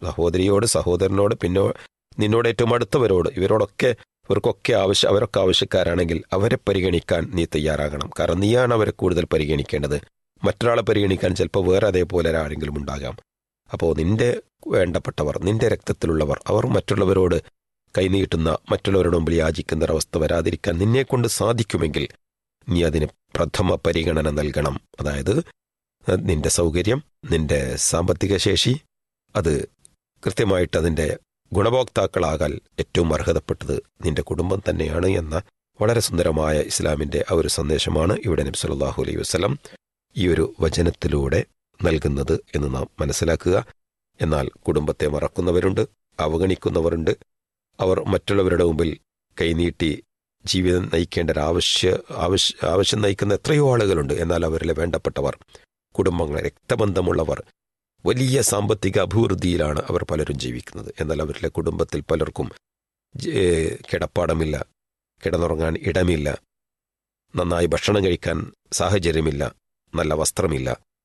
സഹോദരിയോട് സഹോദരനോട് പിന്നെ നിന്നോട് ഏറ്റവും അടുത്തവരോട് ഇവരോടൊക്കെ ഇവർക്കൊക്കെ ആവശ്യം അവരൊക്കെ ആവശ്യക്കാരാണെങ്കിൽ അവരെ പരിഗണിക്കാൻ നീ തയ്യാറാകണം കാരണം നീയാണ് അവരെ കൂടുതൽ പരിഗണിക്കേണ്ടത് മറ്റൊരാളെ പരിഗണിക്കാൻ ചിലപ്പോൾ വേറെ അതേപോലെ ആരെങ്കിലും ഉണ്ടാകാം അപ്പോൾ നിന്റെ വേണ്ടപ്പെട്ടവർ നിന്റെ രക്തത്തിലുള്ളവർ അവർ മറ്റുള്ളവരോട് കൈനീട്ടുന്ന മറ്റുള്ളവരുടെ മുമ്പിൽ യാചിക്കുന്ന ഒരവസ്ഥ വരാതിരിക്കാൻ നിന്നെക്കൊണ്ട് സാധിക്കുമെങ്കിൽ നീ അതിന് പ്രഥമ പരിഗണന നൽകണം അതായത് നിന്റെ സൗകര്യം നിന്റെ സാമ്പത്തിക ശേഷി അത് കൃത്യമായിട്ട് അതിൻ്റെ ഗുണഭോക്താക്കളാകാൻ ഏറ്റവും അർഹതപ്പെട്ടത് നിന്റെ കുടുംബം തന്നെയാണ് എന്ന വളരെ സുന്ദരമായ ഇസ്ലാമിൻ്റെ ആ ഒരു സന്ദേശമാണ് ഇവിടെ നബി സല്ലല്ലാഹു അലൈഹി വസല്ലം ഈ ഒരു വചനത്തിലൂടെ നൽകുന്നത് എന്ന് നാം മനസ്സിലാക്കുക എന്നാൽ കുടുംബത്തെ മറക്കുന്നവരുണ്ട് അവഗണിക്കുന്നവരുണ്ട് അവർ മറ്റുള്ളവരുടെ മുമ്പിൽ കൈനീട്ടി ജീവിതം നയിക്കേണ്ട ഒരു ആവശ്യ ആവശ്യ ആവശ്യം നയിക്കുന്ന എത്രയോ ആളുകളുണ്ട് എന്നാൽ അവരിലെ വേണ്ടപ്പെട്ടവർ കുടുംബങ്ങൾ രക്തബന്ധമുള്ളവർ വലിയ സാമ്പത്തിക അഭിവൃദ്ധിയിലാണ് അവർ പലരും ജീവിക്കുന്നത് എന്നാൽ അവരിലെ കുടുംബത്തിൽ പലർക്കും ജ- ഏ, കിടപ്പാടമില്ല കിടന്നുറങ്ങാൻ ഇടമില്ല നന്നായി ഭക്ഷണം കഴിക്കാൻ സാഹചര്യമില്ല നല്ല വസ്ത്രമില്ല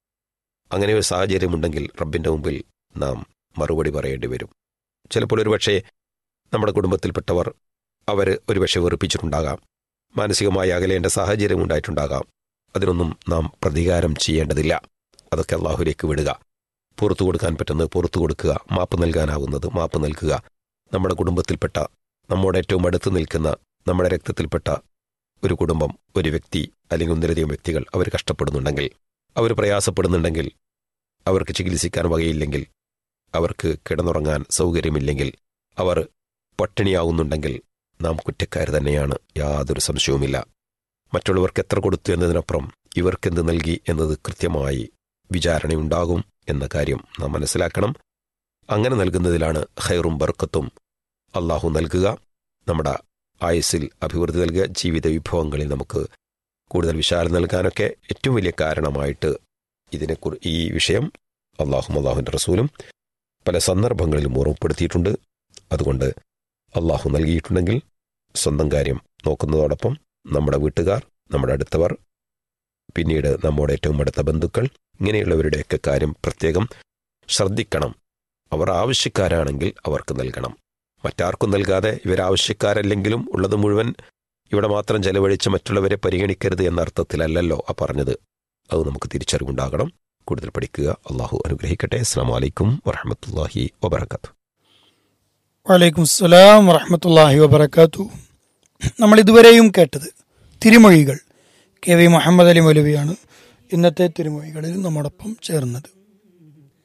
അങ്ങനെ ഒരു സാഹചര്യമുണ്ടെങ്കിൽ റബ്ബിൻ്റെ മുമ്പിൽ നാം മറുപടി പറയേണ്ടി വരും ചിലപ്പോൾ ഒരുപക്ഷെ നമ്മുടെ കുടുംബത്തിൽപ്പെട്ടവർ അവർ ഒരുപക്ഷെ വെറുപ്പിച്ചിട്ടുണ്ടാകാം മാനസികമായി അകലേണ്ട സാഹചര്യം ഉണ്ടായിട്ടുണ്ടാകാം അതിനൊന്നും നാം പ്രതികാരം ചെയ്യേണ്ടതില്ല അതൊക്കെ അള്ളാഹുലേക്ക് വിടുക പുറത്തു കൊടുക്കാൻ പറ്റുന്നത് പുറത്തു കൊടുക്കുക മാപ്പ് നൽകാനാവുന്നത് മാപ്പ് നൽകുക നമ്മുടെ കുടുംബത്തിൽപ്പെട്ട നമ്മുടെ ഏറ്റവും അടുത്ത് നിൽക്കുന്ന നമ്മുടെ രക്തത്തിൽപ്പെട്ട ഒരു കുടുംബം ഒരു വ്യക്തി അല്ലെങ്കിൽ ഒന്നിലധികം വ്യക്തികൾ അവർ കഷ്ടപ്പെടുന്നുണ്ടെങ്കിൽ അവർ പ്രയാസപ്പെടുന്നുണ്ടെങ്കിൽ അവർക്ക് ചികിത്സിക്കാൻ വകയില്ലെങ്കിൽ അവർക്ക് കിടന്നുറങ്ങാൻ സൗകര്യമില്ലെങ്കിൽ അവർ പട്ടിണിയാവുന്നുണ്ടെങ്കിൽ നാം കുറ്റക്കാർ തന്നെയാണ് യാതൊരു സംശയവുമില്ല മറ്റുള്ളവർക്ക് എത്ര കൊടുത്തു എന്നതിനപ്പുറം ഇവർക്കെന്ത് നൽകി എന്നത് കൃത്യമായി വിചാരണയുണ്ടാകും എന്ന കാര്യം നാം മനസ്സിലാക്കണം അങ്ങനെ നൽകുന്നതിലാണ് ഹൈറും ബർക്കത്തും അള്ളാഹു നൽകുക നമ്മുടെ ആയുസ്സിൽ അഭിവൃദ്ധി നൽകുക ജീവിത വിഭവങ്ങളിൽ നമുക്ക് കൂടുതൽ വിശാലം നൽകാനൊക്കെ ഏറ്റവും വലിയ കാരണമായിട്ട് ഇതിനെക്കുറി ഈ വിഷയം അള്ളാഹും അള്ളാഹുവിൻ്റെ റസൂലും പല സന്ദർഭങ്ങളിലും ഓർമ്മപ്പെടുത്തിയിട്ടുണ്ട് അതുകൊണ്ട് അള്ളാഹു നൽകിയിട്ടുണ്ടെങ്കിൽ സ്വന്തം കാര്യം നോക്കുന്നതോടൊപ്പം നമ്മുടെ വീട്ടുകാർ നമ്മുടെ അടുത്തവർ പിന്നീട് നമ്മുടെ ഏറ്റവും അടുത്ത ബന്ധുക്കൾ ഇങ്ങനെയുള്ളവരുടെയൊക്കെ കാര്യം പ്രത്യേകം ശ്രദ്ധിക്കണം അവർ ആവശ്യക്കാരാണെങ്കിൽ അവർക്ക് നൽകണം മറ്റാർക്കും നൽകാതെ ഇവരാവശ്യക്കാരല്ലെങ്കിലും ഉള്ളത് മുഴുവൻ ഇവിടെ മാത്രം ചെലവഴിച്ച് മറ്റുള്ളവരെ പരിഗണിക്കരുത് എന്ന അർത്ഥത്തിലല്ലല്ലോ ആ പറഞ്ഞത് അത് നമുക്ക് തിരിച്ചറിവുണ്ടാകണം കൂടുതൽ പഠിക്കുക അള്ളാഹു അനുഗ്രഹിക്കട്ടെ അസ്സാം വലൈക്കും വറഹമത്തല്ലാഹി വബർക്കാത്തു വലൈക്കും സ്സലാം വറഹമത്തല്ലാഹി വബർക്കാത്തു നമ്മൾ ഇതുവരെയും കേട്ടത് തിരുമൊഴികൾ കെ വി മുഹമ്മദ് അലി മൗലവിയാണ് ഇന്നത്തെ തിരുമൊഴികളിൽ നമ്മോടൊപ്പം ചേർന്നത്